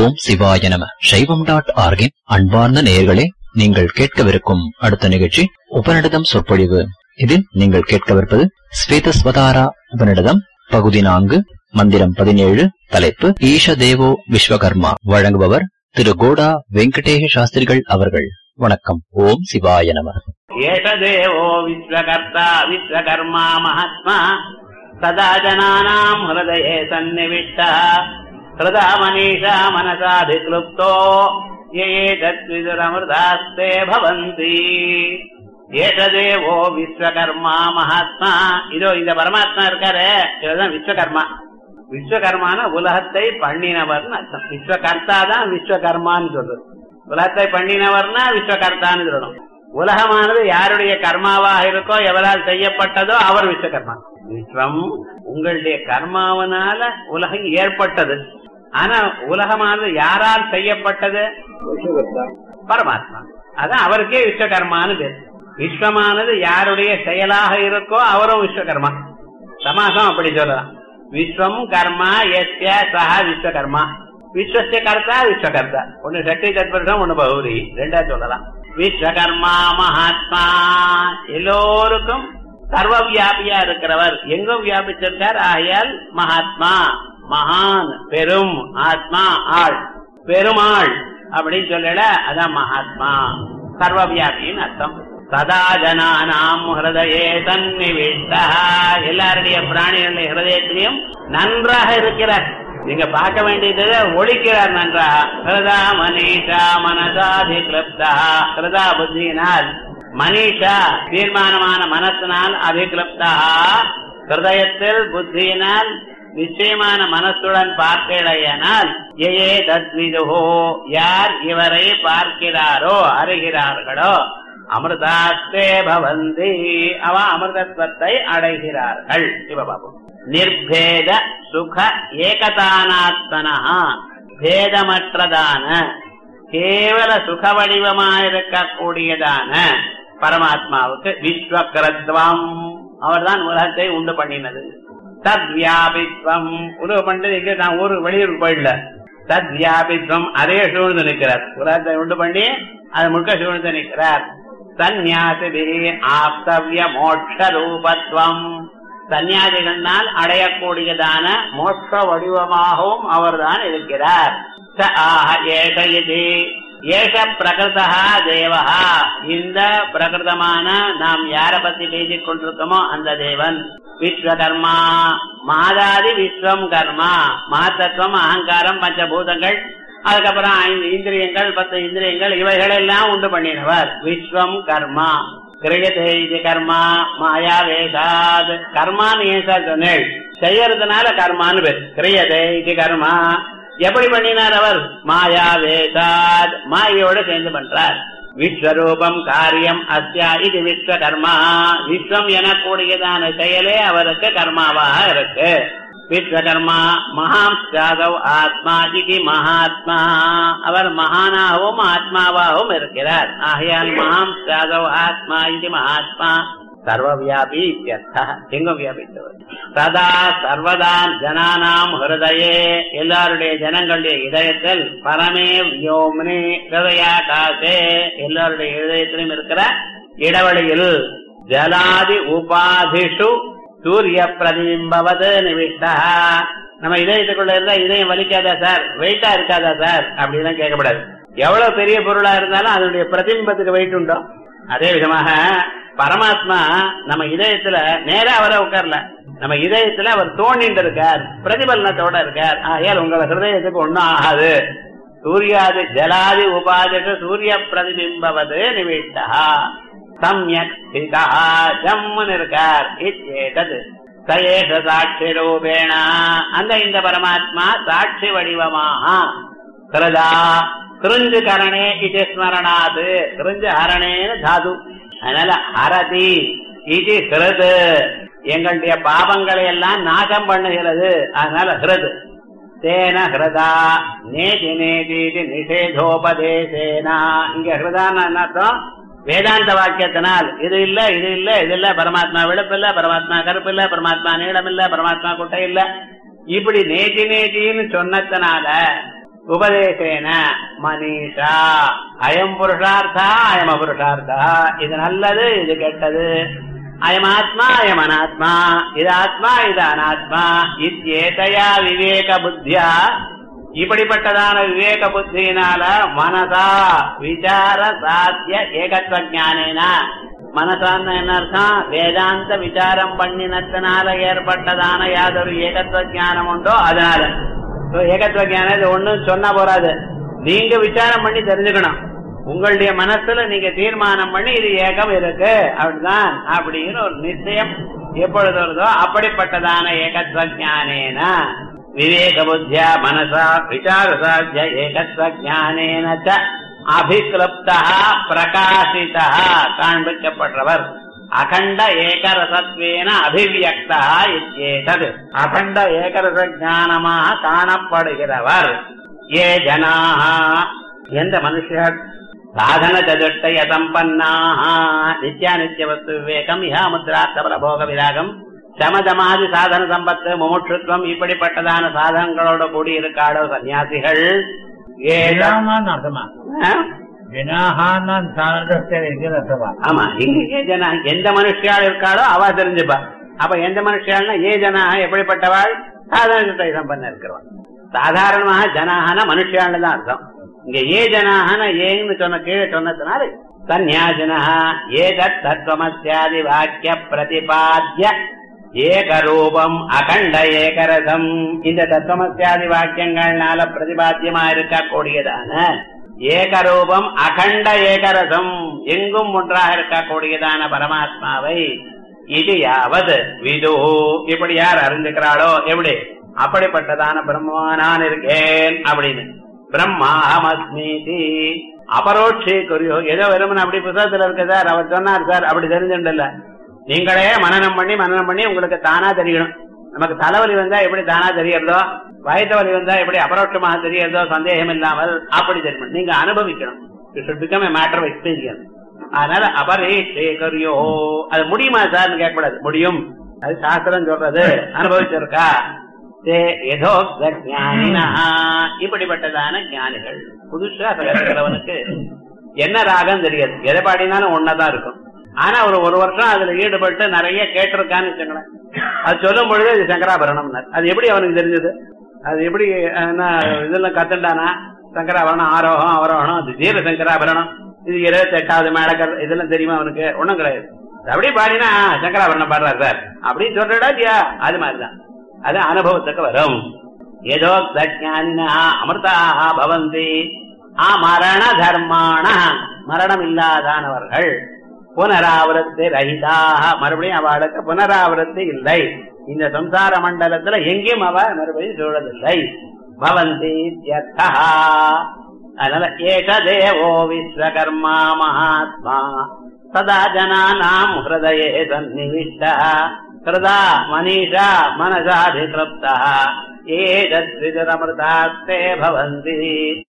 ஓம் சிவாய நம சைவம் டாட் ஆர்கின் அன்பார்ந்த நேயர்களே நீங்கள் கேட்கவிருக்கும் அடுத்த நிகழ்ச்சி உபநிடதம் சொற்பொழிவு இதில் நீங்கள் கேட்கவிருப்பது ஸ்வேதஸ்வதாரா உபநிடதம் பகுதி நான்கு மந்திரம் பதினேழு தலைப்பு ஈஷ தேவோ விஸ்வகர்மா வழங்குபவர் திரு கோடா வெங்கடேஷ சாஸ்திரிகள் அவர்கள் வணக்கம் ஓம் சிவாய நம एष देवो विश्वकर्ता विश्वकर्मा महात्मा सदा जनानाम् हृदये सन्निविष्टः हृदा मनीषा मनसाभिक्लुप्तो ये एतद्विदुरमृतास्ते भवन्ति ஏஷ தேவோ விஸ்வகர்மா மகாத்மா இதோ இந்த பரமாத்மா இருக்காரு இவர்தான் விஸ்வகர்மா விஸ்வகர்மான உலகத்தை பண்ணினவர்னு அர்த்தம் விஸ்வகர்த்தா தான் விஸ்வகர்மான்னு சொல்றது உலகத்தை பண்ணினவர்னா விஸ்வகர்த்தான்னு சொல்லணும் உலகமானது யாருடைய கர்மாவாக இருக்கோ எவரால் செய்யப்பட்டதோ அவர் விஸ்வகர்மா விஸ்வம் உங்களுடைய கர்மாவனால உலகம் ஏற்பட்டது ஆனா உலகமானது யாரால் செய்யப்பட்டது பரமாத்மா அதான் அவருக்கே விஸ்வகர்மான்னு பேர் விஸ்வமானது யாருடைய செயலாக இருக்கோ அவரும் விஸ்வகர்மா சமாசம் அப்படி சொல்லலாம் விஸ்வம் கர்மா எஸ்ய சஹ விஸ்வகர்மா விஸ்வசிய கர்த்தா விஸ்வகர்த்தா ஒன்னு சட்டி தத்புருஷம் ஒன்னு பௌரி ரெண்டா சொல்லலாம் விஸ்வகர்மா மகாத்மா எல்லோருக்கும் சர்வ வியாபியா இருக்கிறவர் எங்கும் வியாபிச்சிருக்கார் ஆகையால் மகாத்மா மகான் பெரும் ஆத்மா ஆள் பெருமாள் அப்படின்னு சொல்லல அதான் மகாத்மா சர்வ வியாபின்னு அர்த்தம் சதா ஜனானாம் ஹிருதயே தன்னிவிஷ்டா எல்லாருடைய பிராணிகளுடைய ஹிருதயத்திலையும் நன்றாக இருக்கிறார் நீங்க பார்க்க வேண்டியது ஒழிக்கிறார் நன்றா ஹிருதா மனிஷா மனசாதி கிளப்தா ஹிருதா புத்தியினால் மனிஷா தீர்மானமான மனத்தினால் அபிகிளப்தா ஹிருதயத்தில் புத்தியினால் நிச்சயமான மனசுடன் பார்க்கலையானால் ஏ தத்விதுஹோ யார் இவரை பார்க்கிறாரோ அறிகிறார்களோ அமிர்தாஸ்தே பவந்தி அவ அமிர்தத்வத்தை அடைகிறார்கள் இவ பாபு நிர்பேத சுக ஏகதானாத்மனா பேதமற்றதான கேவல சுக வடிவமாயிருக்கக்கூடியதான பரமாத்மாவுக்கு விஸ்வகிரத்வம் அவர்தான் உலகத்தை உண்டு பண்ணினது தத்வியாபித்வம் உருவ பண்றது இங்க நான் ஊரு வெளியூருக்கு போயிடல தத்வியாபித்வம் அதே சூழ்ந்து நிற்கிறார் உலகத்தை உண்டு பண்ணி அது முழுக்க சூழ்ந்து நிற்கிறார் சந்நியாசிபி ஆப்தவிய மோட்ச ரூபத்துவம் சந்நியாசிகளால் அடையக்கூடியதான மோட்ச வடிவமாகவும் அவர்தான் இருக்கிறார் ச ஆஹ ஏஷ இது ஏஷ பிரகிருதா தேவா இந்த பிரகிருதமான நாம் யார பத்தி பேசிக் கொண்டிருக்கோமோ அந்த தேவன் விஸ்வகர்மா மாதாதி விஸ்வம் கர்மா மகத்தத்துவம் அகங்காரம் பஞ்சபூதங்கள் அதுக்கப்புறம் ஐந்து இந்திரியங்கள் பத்து இந்திரியங்கள் இவைகள் எல்லாம் உண்டு பண்ணினவர் விஸ்வம் கர்மா கிரியதே இது கர்மா மாயா வேசாத் கர்மான்னு ஏன் சார் சொன்னேள் செய்யறதுனால கர்மான்னு பேர் கிரியதே இது கர்மா எப்படி பண்ணினார் அவர் மாயா வேசாத் மாயோட சேர்ந்து பண்றார் விஸ்வரூபம் காரியம் அஸ்யா இது விஸ்வகர்மா விஸ்வம் எனக்கூடியதான செயலே அவருக்கு கர்மாவாக இருக்கு விஸ்வகர்மா மகாம் சாதவ் ஆத்மா இது மகாத்மா அவர் மகானாகவும் ஆத்மாவாகவும் இருக்கிறார் ஆகையால் மகாம் சாதவ் ஆத்மா இது மகாத்மா சர்வவியாபி எங்கும் வியாபித்தவர் சதா சர்வதா ஜனானாம் ஹிருதயே எல்லாருடைய ஜனங்களுடைய இதயத்தில் பரமே வியோம்னே ஹிருதயாகாசே எல்லாருடைய இதயத்திலும் இருக்கிற இடைவெளியில் ஜலாதி உபாதிஷு சூரிய பிரதிபிம்பவது நிவிஷ்டா நம்ம இதயத்துக்குள்ள இருந்தா இதயம் வலிக்காதா சார் வெயிட்டா இருக்காதா சார் அப்படிலாம் கேட்கக்கூடாது எவ்வளவு பெரிய பொருளா இருந்தாலும் அதனுடைய பிரதிபிம்பத்துக்கு வெயிட் உண்டோ அதே விதமாக பரமாத்மா நம்ம இதயத்துல நேரா அவர உட்கார்ல நம்ம இதயத்துல அவர் தோண்டிட்டு இருக்கார் பிரதிபலனத்தோட இருக்கார் ஆகையால் உங்களை ஹிருதயத்துக்கு ஒன்னும் ஆகாது சூர்யாதி ஜலாதி உபாதிஷு சூரிய பிரதிபிம்பவது நிவிஷ்டா சம்யக் ஜம்முன்னு இருக்கார் இச்சேதது சயேஷ சாட்சி ரூபேண அந்த இந்த பரமாத்மா சாட்சி வடிவமாக கிருதா கிருஞ்சு கரணே இது ஸ்மரணாது கிருஞ்சு ஹரணேன்னு தாது அதனால ஹரதி இது ஹிருது எங்களுடைய பாவங்களை எல்லாம் நாசம் பண்ணுகிறது அதனால ஹிருது தேன ஹிருதா நேதி நேதி நிஷேதோபதேசேனா இங்க ஹிருதான்னு அர்த்தம் வேதாந்த வாக்கியத்தினால் இது இல்ல இது இல்ல இது இல்ல பரமாத்மா வெளுப்பு இல்ல பரமாத்மா கருப்பு இல்ல பரமாத்மா நீளம் இல்ல பரமாத்மா குட்டை இல்ல இப்படி நேதி நேதின்னு சொன்னதுனால உபதேசேன மனிஷா அயம் புருஷார்த்தா அயம் அபுருஷார்த்தா இது நல்லது இது கெட்டது அயம் ஆத்மா அயம் அனாத்மா இது ஆத்மா இது அனாத்மா இத்யேதயா விவேக புத்தியா இப்படிப்பட்டதான விவேக புத்தியினால மனதா விசார சாத்திய ஏகத்துவ ஞானேன மனசான்னு என்ன அர்த்தம் வேதாந்த விசாரம் பண்ணினத்தினால ஏற்பட்டதான யாதொரு ஏகத்துவ ஞானம் உண்டோ அதனால So, ஏகத்துவ ஞானம் இது ஒண்ணும் சொன்னா போறாது நீங்க விசாரம் பண்ணி தெரிஞ்சுக்கணும் உங்களுடைய மனசுல நீங்க தீர்மானம் பண்ணி இது ஏகம் இருக்கு அப்படிதான் அப்படின்னு ஒரு நிச்சயம் எப்பொழுது வருதோ அப்படிப்பட்டதான ஏகத்துவ ஞானேன விவேக புத்தியா மனசா விசார சாத்திய ஏகத்துவ ஞானேன ச அபிக்லப்தா பிரகாசிதா காண்பிக்கப்பட்டவர் அகண்ட ஏகரசத்வேன அபிவியக்தா இத்யேதது அகண்ட ஏகரச ஞானமாக காணப்படுகிறவர் ஏ ஜனாக எந்த மனுஷர் சாதன சதுஷ்டய சம்பன்னாக நித்யானித்ய வஸ்து விவேகம் இஹா முத்ரார்த்த பிரபோக விராகம் சமதமாதி சாதன சம்பத்து முமுட்சுத்துவம் இப்படிப்பட்டதான சாதனங்களோட கூடி இருக்காடோ சன்னியாசிகள் ஏதம் ஜனாகான்னு அர்த்தமா ஆ? ஜனாகான்னு சாரதத்தில் இருக்கிற அர்த்தமா ஆமா இங்க ஏ ஜனா எந்த மனுஷியாள் இருக்காளோ அவ தெரிஞ்சுப்பா அப்ப எந்த மனுஷியாள்னா ஏ ஜனா எப்படிப்பட்டவாள் சாதாரண சம்பந்தம் இருக்கிறவன் சாதாரணமாக ஜனாகன மனுஷியாள்னு தான் அர்த்தம் இங்க ஏ ஜனாகன ஏன்னு சொன்ன கீழே சொன்னதுனால சந்நியாசினா ஏதத் தத்துவமஸ்யாதி வாக்கிய பிரதிபாத்திய ஏகரூபம் அகண்ட ஏகரசம் இந்த தத்துவமஸ்யாதி வாக்கியங்கள்னால பிரதிபாத்தியமா இருக்கக்கூடியதான ஏகரூபம் அகண்ட ஏகரசம் எங்கும் ஒன்றாக இருக்கக்கூடியதான பரமாத்மாவை இது யாவது விது இப்படி யார் அறிஞ்சுக்கிறாளோ எப்படி அப்படிப்பட்டதான பிரம்மா நான் இருக்கேன் அப்படின்னு பிரம்மாஹமஸ்மீதி அபரோட்சே குறியோ ஏதோ வெறுமன் அப்படி புத்தகத்துல இருக்கு சார் அவர் சொன்னார் சார் அப்படி தெரிஞ்சுண்டல்ல நீங்களே மனனம் பண்ணி மனனம் பண்ணி உங்களுக்கு தானா தெரியணும் நமக்கு தலைவலி வந்தா எப்படி தானா தெரியறதோ வயத்த வலி வந்தா எப்படி அபரோட்சமாக தெரியறதோ சந்தேகம் இல்லாமல் அப்படி தெரியும் நீங்க அனுபவிக்கணும் it should become a matter of experience அதனால அபரேஷே கரியோ அது முடியுமா சார்னு கேட்கக்கூடாது முடியும் அது சாஸ்திரம் சொல்றது அனுபவிச்சிருக்கா தே யதோக்த ஞானினா இப்படிப்பட்டதான ஞானிகள் புதுசா இருக்கிறவனுக்கு என்ன ராகம் தெரியாது எதை பாடினாலும் ஒன்னதான் இருக்கும் ஆனா ஒரு ஒரு வருஷம் அதுல ஈடுபட்டு நிறைய கேட்டிருக்கான்னு வச்சுங்களேன் அது சொல்லும் பொழுது இது சங்கராபரணம் அது எப்படி அவனுக்கு தெரிஞ்சது அது எப்படி அஹ், என்ன இதெல்லாம் கத்துண்டானா சங்கராபரணம் ஆரோகம் அவரோகணம் அது ஜீர சங்கராபரணம் இது இருபத்தி எட்டாவது மேடக்கர் இதெல்லாம் தெரியுமா அவனுக்கு ஒண்ணும் கிடையாது அது அப்படியே பாடினா சங்கராபரணம் பாடுறாரு சார் அப்படின்னு சொல்றடா இல்லையா அது மாதிரிதான் அது அனுபவத்துக்கு வரும் ஏதோ ஞானினா அமிர்தாக பவந்தி ஆ மரண தர்மான மரணம் இல்லாதானவர்கள் புனராவரத்து ரஹிதாக மறுபடியும் அவளுக்கு புனராவரத்து இல்லை இந்த சம்சார மண்டலத்துல எங்கேயும் அவ மறுபடியும் சூழதில்லை பவந்தி இத்யர்த்தா. அதனால ஏக தேவோ விஸ்வகர்மா மகாத்மா சதா ஜனானாம் ஹிருதயே சந்நிவிஷ்ட ஹிருதா மனிஷா மனசாதிகிருப்தா ஏதத்விதுரமிருதாஸ்தே பவந்தி